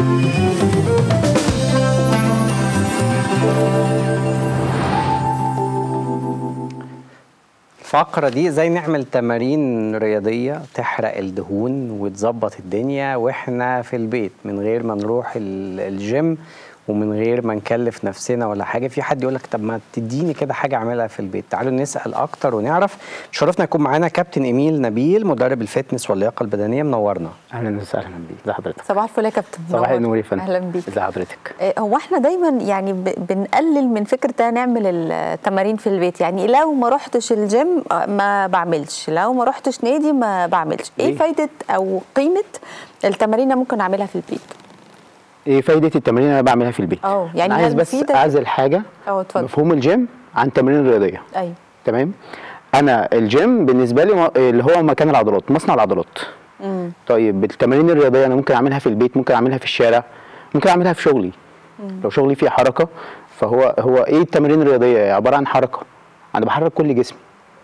الفقرة دي ازاي نعمل تمارين رياضية تحرق الدهون وتظبط الدنيا واحنا في البيت من غير ما نروح ال- الجيم ومن غير ما نكلف نفسنا ولا حاجة في حد يقول لك طب ما تديني كده حاجة اعملها في البيت تعالوا نسأل اكتر ونعرف شرفنا يكون معانا كابتن ايميل نبيل مدرب الفتنس واللياقة البدنية منورنا اهلا وسهلا بيك ازي حضرتك صباح الفل يا كابتن صباح نور. النور يا فندم اهلا بيك ازي حضرتك آه، هو احنا دايما يعني ب- بنقلل من فكره ده نعمل التمارين في البيت يعني لو ما رحتش الجيم آه، ما بعملش لو ما رحتش نادي ما بعملش ايه ليه؟ فايده او قيمه التمارين اللي ممكن اعملها في البيت ايه فايده التمارين اللي انا بعملها في البيت اه، يعني انا عايز هل بس مفيدة؟ اعزل حاجه اه اتفضل مفهوم الجيم عن التمارين الرياضيه ايوه تمام انا الجيم بالنسبه لي م- اللي هو مكان العضلات مصنع العضلات امم طيب التمارين الرياضيه انا ممكن اعملها في البيت ممكن اعملها في الشارع ممكن اعملها في شغلي لو شغلي فيه حركه فهو هو ايه التمارين الرياضيه عباره عن حركه انا بحرك كل جسمي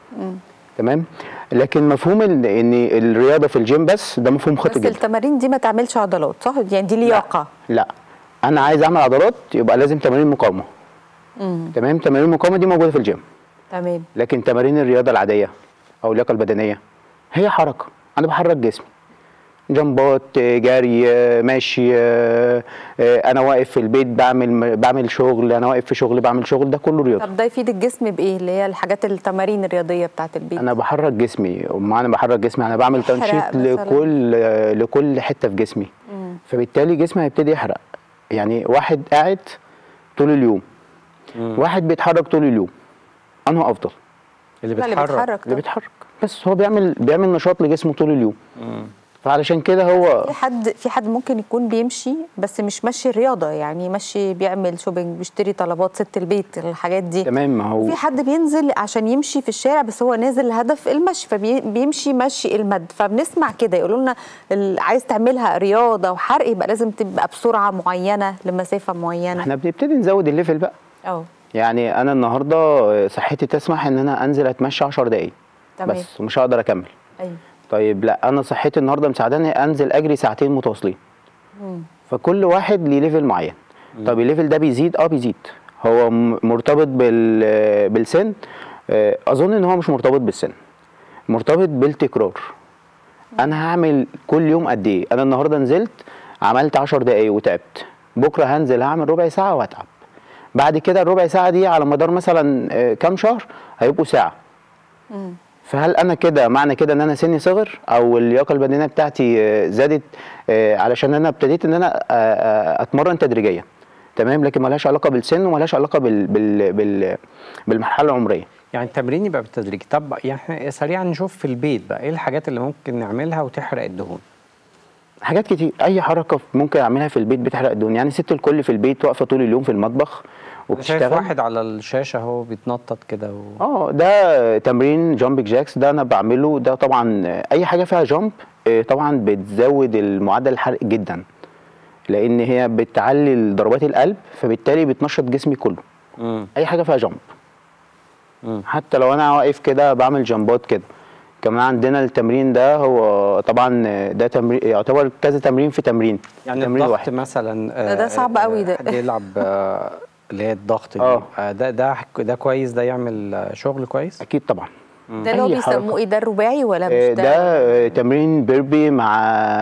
تمام لكن مفهوم ال- ان الرياضه في الجيم بس ده مفهوم خاطئ بس جدا التمارين دي ما تعملش عضلات صح يعني دي لياقه لا انا عايز اعمل عضلات يبقى لازم تمارين مقاومه امم تمام تمارين المقاومه دي موجوده في الجيم تمام لكن تمارين الرياضه العاديه او اللياقه البدنيه هي حركه انا بحرك جسمي جنبات آه، جري آه، ماشي آه، آه، انا واقف في البيت بعمل بعمل شغل انا واقف في شغل بعمل شغل ده كله رياضه طب ده يفيد الجسم بايه اللي هي الحاجات التمارين الرياضيه بتاعت البيت انا بحرك جسمي وما انا بحرك جسمي انا بعمل يحرق تنشيط مثلاً. لكل آه، لكل حته في جسمي مم. فبالتالي جسمي هيبتدي يحرق يعني واحد قاعد طول اليوم واحد بيتحرك طول اليوم انه افضل اللي لا، اللي بيتحرك بيتحرك اللي طبعاً. بيتحرك بس هو بيعمل بيعمل نشاط لجسمه طول اليوم مم. فعلشان كده هو في حد في حد ممكن يكون بيمشي بس مش ماشي الرياضه يعني ماشي بيعمل شوبينج بيشتري طلبات ست البيت الحاجات دي تمام ما هو في حد بينزل عشان يمشي في الشارع بس هو نازل هدف المشي فبيمشي مشي المد فبنسمع كده يقولوا لنا ال- عايز تعملها رياضه وحرق يبقى لازم تبقى بسرعه معينه لمسافه معينه احنا بنبتدي نزود الليفل بقى اه يعني انا النهارده صحتي تسمح ان انا انزل اتمشى 10 دقايق تمام بس ومش هقدر اكمل ايوه طيب لا انا صحتي النهارده مساعداني انزل اجري ساعتين متواصلين مم. فكل واحد ليه ليفل معين طب الليفل ده بيزيد اه بيزيد هو م- مرتبط بال بالسن آه، اظن ان هو مش مرتبط بالسن مرتبط بالتكرار انا هعمل كل يوم قد ايه انا النهارده نزلت عملت 10 دقايق وتعبت بكره هنزل هعمل ربع ساعه وهتعب بعد كده الربع ساعه دي على مدار مثلا آه، كام شهر هيبقوا ساعه مم. فهل انا كده معنى كده ان انا سني صغر او اللياقه البدنيه بتاعتي آه، زادت آه، علشان انا ابتديت ان انا آه، آه، اتمرن تدريجيا تمام لكن ملهاش علاقه بالسن وملهاش علاقه بال بال بال بالمرحله العمريه يعني التمرين يبقى بالتدريج طب يعني احنا سريعا نشوف في البيت بقى ايه الحاجات اللي ممكن نعملها وتحرق الدهون حاجات كتير اي حركه ممكن اعملها في البيت بتحرق الدهون يعني ست الكل في البيت واقفه طول اليوم في المطبخ أنا شايف وبتشتغل واحد على الشاشه اهو بيتنطط كده و... اه ده تمرين جامبك جاكس ده انا بعمله ده طبعا اي حاجه فيها جامب آه، طبعا بتزود المعدل الحرق جدا لان هي بتعلي ضربات القلب فبالتالي بتنشط جسمي كله مم. اي حاجه فيها جامب مم. حتى لو انا واقف كده بعمل جامبات كده كمان عندنا التمرين ده هو طبعا ده تمرين يعتبر كذا تمرين في تمرين يعني تمرين الضغط واحد مثلا ده- ده آه، صعب آه، قوي ده. حد يلعب آه، اللي هي الضغط دي آه. آه، ده ده ده كويس ده يعمل آه، شغل كويس اكيد طبعا ده اللي هو أي بيسموه حركة. ايه ده الرباعي ولا مش آه، ده, ده آه، تمرين بيربي مع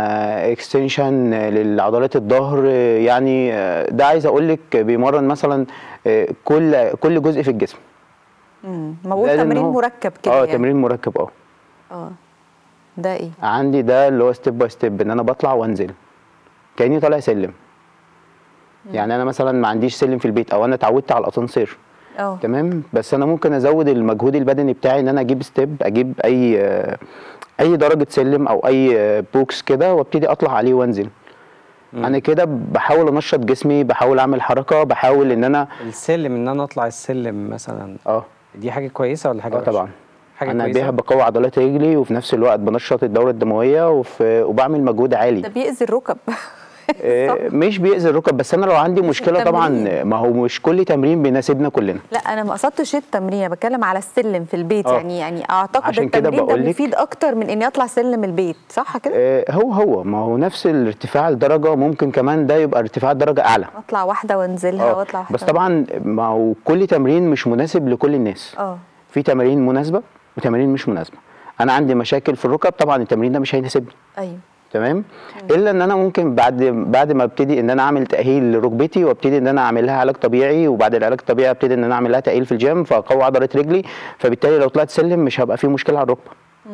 اكستنشن للعضلات الظهر آه، يعني آه، ده عايز اقول لك بيمرن مثلا آه، كل كل جزء في الجسم مم. ما بقول ده لأن تمرين هو- مركب كده اه يعني. تمرين مركب اه اه ده ايه عندي ده اللي هو ستيب باي ستيب ان انا بطلع وانزل كاني طالع سلم يعني انا مثلا ما عنديش سلم في البيت او انا اتعودت على الاسانسير اه تمام بس انا ممكن ازود المجهود البدني بتاعي ان انا اجيب ستيب اجيب اي آه، اي درجه سلم او اي آه، بوكس كده وابتدي اطلع عليه وانزل انا كده بحاول انشط جسمي بحاول اعمل حركه بحاول ان انا السلم ان انا اطلع السلم مثلا اه دي حاجه كويسه ولا حاجه اه وحشة؟ طبعا حاجه انا كويسه بيها بقوي عضلات رجلي وفي نفس الوقت بنشط الدوره الدمويه وفي وبعمل مجهود عالي ده بيأذي الركب آه، مش بيأذي الركب بس انا لو عندي مشكله طبعا التمرين. ما هو مش كل تمرين بيناسبنا كلنا لا انا ما قصدتش التمرين انا بتكلم على السلم في البيت آه. يعني يعني اعتقد عشان كده التمرين ده بقول لك- مفيد اكتر من اني اطلع سلم البيت صح كده آه، هو هو ما هو نفس الارتفاع الدرجه ممكن كمان ده يبقى ارتفاع درجه اعلى اطلع واحده وانزلها آه، واطلع واحده بس طبعا ما هو كل تمرين مش مناسب لكل الناس اه في تمارين مناسبه وتمارين مش مناسبه انا عندي مشاكل في الركب طبعا التمرين ده مش هيناسبني ايوه تمام الا ان انا ممكن بعد بعد ما ابتدي ان انا اعمل تاهيل لركبتي وابتدي ان انا اعمل لها علاج طبيعي وبعد العلاج الطبيعي ابتدي ان انا اعمل لها تاهيل في الجيم فاقوي عضله رجلي فبالتالي لو طلعت سلم مش هبقى في مشكله على الركبه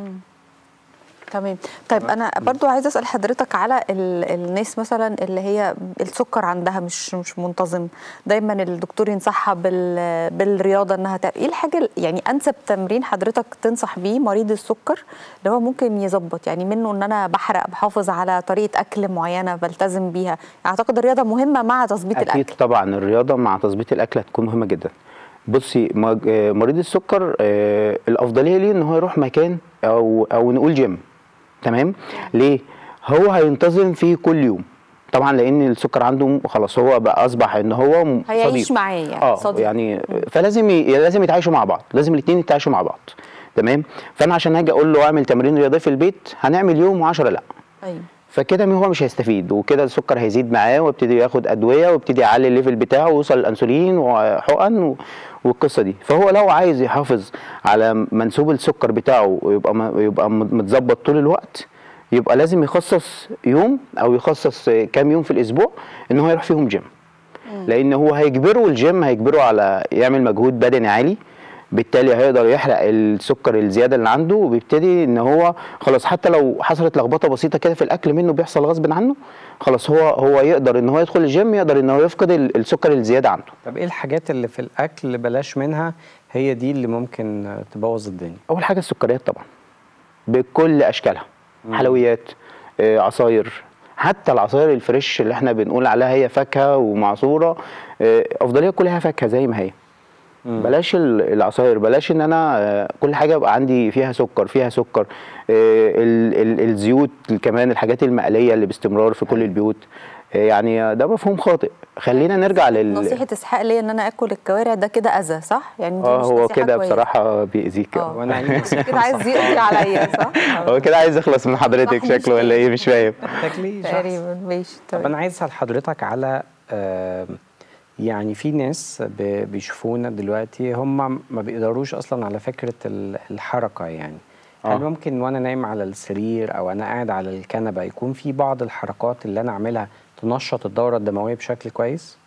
تمام طيب انا برضو عايزه اسال حضرتك على ال- الناس مثلا اللي هي السكر عندها مش مش منتظم دايما الدكتور ينصحها بال بالرياضه انها تع- ايه الحاجه ال- يعني انسب تمرين حضرتك تنصح بيه مريض السكر اللي هو ممكن يظبط يعني منه ان انا بحرق بحافظ على طريقه اكل معينه بلتزم بيها اعتقد الرياضه مهمه مع تظبيط اكيد الاكل طبعا الرياضه مع تظبيط الاكل هتكون مهمه جدا بصي مج- آه، مريض السكر آه، الافضليه ليه ان هو يروح مكان او او نقول جيم تمام ليه هو هينتظم فيه كل يوم طبعا لان السكر عنده خلاص هو بقى اصبح ان هو م- هيعيش صديق. معاه يعني اه صديق. يعني فلازم ي... لازم يتعايشوا مع بعض لازم الاثنين يتعايشوا مع بعض تمام فانا عشان هاجي اقول له اعمل تمرين رياضي في البيت هنعمل يوم و10 لا ايوه فكده هو مش هيستفيد وكده السكر هيزيد معاه ويبتدي ياخد ادويه ويبتدي يعلي الليفل بتاعه ويوصل الانسولين وحقن و- والقصه دي فهو لو عايز يحافظ على منسوب السكر بتاعه ويبقى م- يبقى م- متظبط طول الوقت يبقى لازم يخصص يوم او يخصص كام يوم في الاسبوع ان هو يروح فيهم جيم لان هو هيجبره الجيم هيجبره على يعمل مجهود بدني عالي بالتالي هيقدر يحرق السكر الزياده اللي عنده وبيبتدي ان هو خلاص حتى لو حصلت لخبطه بسيطه كده في الاكل منه بيحصل غصب عنه خلاص هو هو يقدر ان هو يدخل الجيم يقدر ان هو يفقد ال- السكر الزياده عنده طب ايه الحاجات اللي في الاكل اللي بلاش منها هي دي اللي ممكن آه، تبوظ الدنيا اول حاجه السكريات طبعا بكل اشكالها حلويات آه، عصاير حتى العصاير الفريش اللي احنا بنقول عليها هي فاكهه ومعصوره آه، افضليه كلها فاكهه زي ما هي بلاش ال- العصاير بلاش ان انا آه، كل حاجه يبقى عندي فيها سكر فيها سكر آه، ال- ال- الزيوت كمان الحاجات المقليه اللي باستمرار في كل البيوت آه، يعني ده مفهوم خاطئ خلينا نرجع لل نصيحه اسحاق ليا ان انا اكل الكوارع ده كده اذى صح يعني دي اه مش هو نصيحة كده كويسة. بصراحه بيأذيك اه وانا عايز كده عايز يقضي عليا صح هو كده عايز يخلص من حضرتك صح، مش شكله ولا ايه مش فاهم تاكليش تقريبا ماشي طب طيب انا عايز اسال حضرتك على آه، يعني في ناس ب- بيشوفونا دلوقتي هم ما بيقدروش اصلا على فكره ال- الحركه يعني هل آه. ممكن وانا نايم على السرير او انا قاعد على الكنبه يكون في بعض الحركات اللي انا اعملها تنشط الدوره الدمويه بشكل كويس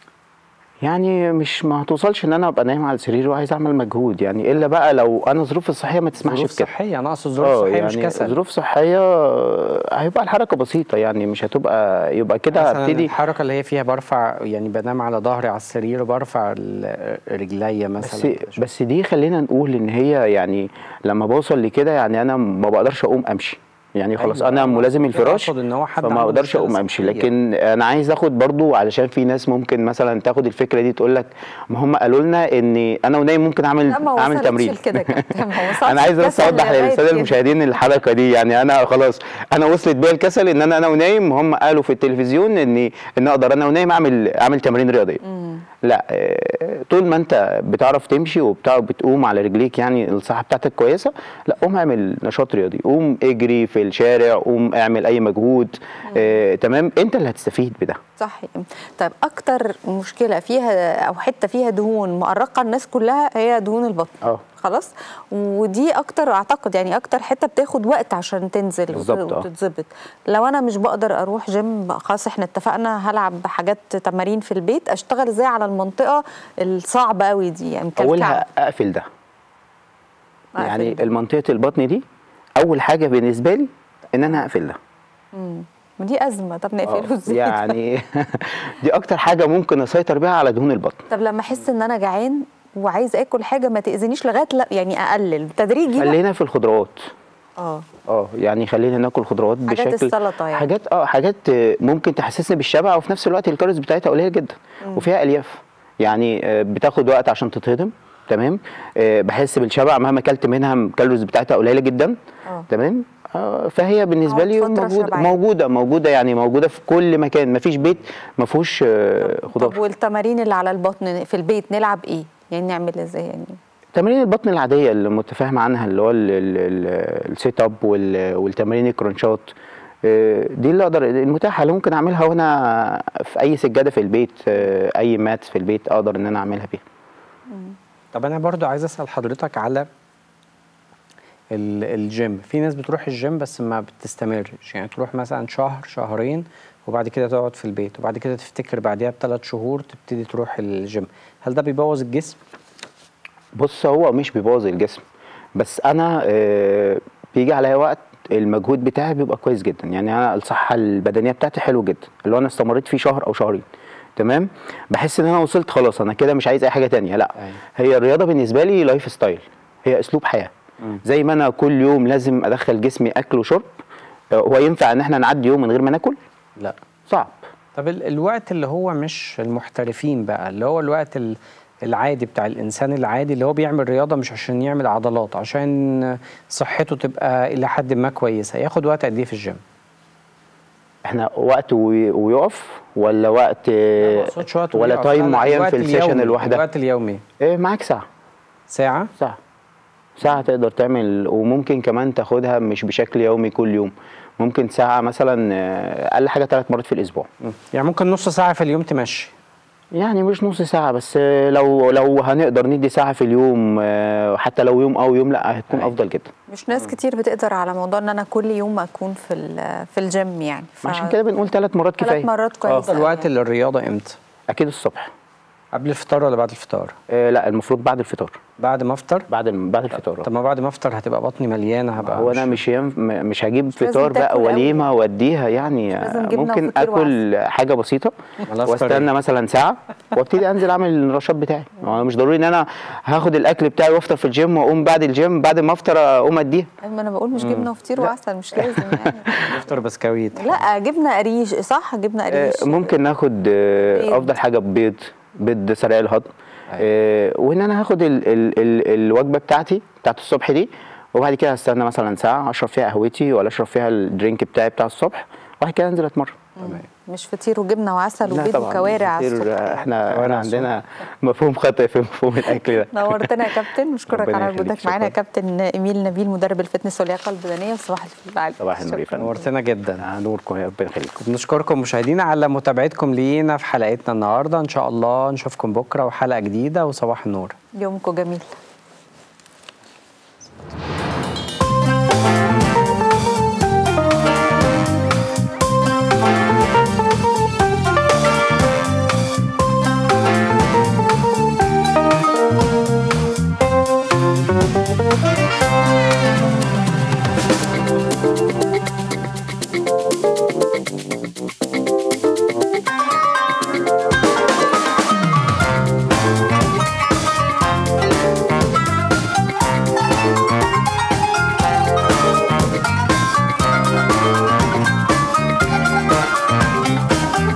يعني مش ما هتوصلش ان انا ابقى نايم على السرير وعايز اعمل مجهود يعني الا بقى لو انا ظروفي الصحيه ما تسمحش ظروف في كده صحيه انا اقصد ظروف صحيه مش كسل ظروف صحيه آه، هيبقى الحركه بسيطه يعني مش هتبقى يبقى كده مثلا هبتدي الحركه اللي هي فيها برفع يعني بنام على ظهري على السرير وبرفع ال- رجليا بس مثلا كده شوية. بس دي خلينا نقول ان هي يعني لما بوصل لكده يعني انا ما بقدرش اقوم امشي يعني خلاص أيوة، انا أنا ملازم كده الفراش أقصد إن هو حد فما عنده اقدرش مشكلة اقوم امشي صحية. لكن انا عايز اخد برضو علشان في ناس ممكن مثلا تاخد الفكره دي تقول لك ما هم قالوا لنا ان انا ونايم ممكن اعمل لا، ما اعمل وصلتش تمرين لكده يا كابتن، ما وصلتش انا عايز بس الكسل اوضح لغاية للساده كده. المشاهدين الحركه دي يعني انا خلاص انا وصلت بيا الكسل ان انا انا ونايم هم قالوا في التلفزيون ان ان اقدر انا ونايم اعمل اعمل تمارين رياضيه لا آه، طول ما انت بتعرف تمشي وبتعرف بتقوم على رجليك يعني الصحه بتاعتك كويسه لا قوم اعمل نشاط رياضي قوم اجري في الشارع قوم اعمل اي مجهود آه، تمام انت اللي هتستفيد بده صح طيب اكتر مشكله فيها او حته فيها دهون مؤرقه الناس كلها هي دهون البطن اه خلاص ودي اكتر اعتقد يعني اكتر حته بتاخد وقت عشان تنزل وت- بالظبط، اه. وتتظبط لو انا مش بقدر اروح جيم خلاص احنا اتفقنا هلعب حاجات تمارين في البيت اشتغل ازاي على المنطقه الصعبه قوي دي يعني مكلكعة. اولها اقفل ده أقفل يعني ده. المنطقه البطن دي اول حاجه بالنسبه لي ان انا اقفل ده ما دي ازمه طب نقفله آه، ازاي يعني دي اكتر حاجه ممكن اسيطر بيها على دهون البطن طب لما احس ان انا جعان وعايز اكل حاجه ما تاذينيش لغايه لا يعني اقلل تدريجي بقى. خلينا في الخضروات اه اه يعني خلينا ناكل خضروات حاجات بشكل السلطة يعني. حاجات اه حاجات آه، ممكن تحسسني بالشبع وفي نفس الوقت الكالوريز بتاعتها قليله جدا وفيها الياف يعني آه، بتاخد وقت عشان تتهضم تمام آه، بحس بالشبع مهما اكلت منها الكالوريز بتاعتها قليله جدا آه. تمام آه، فهي بالنسبه لي أقعد فترة موجوده شبعان. موجوده موجوده يعني موجوده في كل مكان مفيش بيت ما فيهوش آه، طب خضار والتمارين اللي على البطن في البيت نلعب ايه يعني نعمل ازاي يعني تمارين البطن العاديه اللي متفاهم عنها اللي هو ال- ال- ال- السيت اب وال- والتمارين الكرنشات آه، دي اللي اقدر المتاحه اللي ممكن اعملها وانا في اي سجاده في البيت آه، اي مات في البيت اقدر ان انا اعملها بيها طب انا برضو عايز اسال حضرتك على ال- الجيم في ناس بتروح الجيم بس ما بتستمرش يعني تروح مثلا شهر شهرين وبعد كده تقعد في البيت وبعد كده تفتكر بعديها بثلاث شهور تبتدي تروح الجيم هل ده بيبوظ الجسم بص هو مش بيبوظ الجسم بس انا آه، بيجي عليا وقت المجهود بتاعي بيبقى كويس جدا يعني انا الصحه البدنيه بتاعتي حلو جدا اللي هو انا استمريت فيه شهر او شهرين تمام بحس ان انا وصلت خلاص انا كده مش عايز اي حاجه تانية لا أيوة. هي الرياضه بالنسبه لي لايف ستايل هي اسلوب حياه زي ما انا كل يوم لازم ادخل جسمي اكل وشرب آه، هو ينفع ان احنا نعدي يوم من غير ما ناكل لا صعب طب ال- الوقت اللي هو مش المحترفين بقى اللي هو الوقت ال- العادي بتاع الانسان العادي اللي هو بيعمل رياضه مش عشان يعمل عضلات عشان صحته تبقى الى حد ما كويسه ياخد وقت قد ايه في الجيم احنا وقت وي- ويقف ولا وقت ما آه، اقصدش وقت ولا ويقف، تايم لا، لا، معين الوقت في السيشن اليومي، الواحده الوقت اليومي إيه معاك ساعه ساعه ساعة ساعة تقدر تعمل وممكن كمان تاخدها مش بشكل يومي كل يوم ممكن ساعة مثلا آه، أقل حاجة ثلاث مرات في الأسبوع يعني ممكن نص ساعه في اليوم تمشي يعني مش نص ساعة بس آه، لو لو هنقدر ندي ساعة في اليوم آه، حتى لو يوم أو يوم لا هتكون أيوة. أفضل جدا مش ناس كتير بتقدر على موضوع ان انا كل يوم اكون في ال- في الجيم يعني ف- عشان كده بنقول ثلاث مرات ثلاث كفاية مرات كويس افضل أوي وقت يعني. للرياضه امتى أكيد الصبح قبل الفطار ولا بعد الفطار آه، لا المفروض بعد الفطار بعد ما افطر بعد بعد الفطار آه. طب ما بعد ما افطر هتبقى بطني مليانه هبقى هو انا مش ينف... م- مش هجيب لازم فطار بقى تاكل قوي. وليمه واديها يعني لازم آه، جبنة ممكن وفطير اكل حاجه بسيطه ولا أفطر واستنى إيه؟ مثلا ساعه وابتدي انزل اعمل النشاط بتاعي هو أنا مش ضروري ان انا هاخد الاكل بتاعي وافطر في الجيم واقوم بعد الجيم بعد ما افطر اقوم اديها ما انا بقول مش جبنه وفطير وعسل مش لازم يعني افطر بسكويت لا جبنه قريش صح جبنه آه، قريش ممكن ناخد آه، بيض. افضل حاجه بيض بيض سريع الهضم آه، وان انا هاخد ال ال ال الوجبه بتاعتي بتاعت الصبح دي وبعد كده هستنى مثلا ساعه اشرب فيها قهوتي ولا اشرب فيها الدرينك بتاعي بتاع الصبح وبعد كده انزل اتمرن مش فطير وجبنه وعسل لا وبيض طبعاً، وكوارع كتير، الصبح آه، احنا كوارع احنا عندنا مفهوم خاطئ في مفهوم الاكل ده نورتنا يا كابتن نشكرك ربنا على يخليك، وجودك معانا يا شكراً. كابتن ايميل نبيل مدرب الفتنس واللياقه البدنيه وصباح الفل عليك صباح النور يا شكراً. فندم نورتنا جدا نوركم يا ربنا يخليكم بنشكركم مشاهدينا على متابعتكم لينا في حلقتنا النهارده ان شاء الله نشوفكم بكره وحلقه جديده وصباح النور يومكم جميل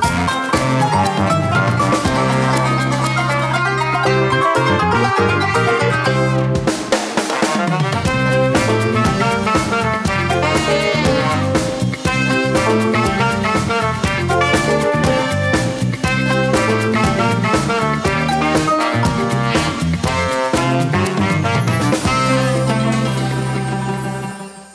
Thank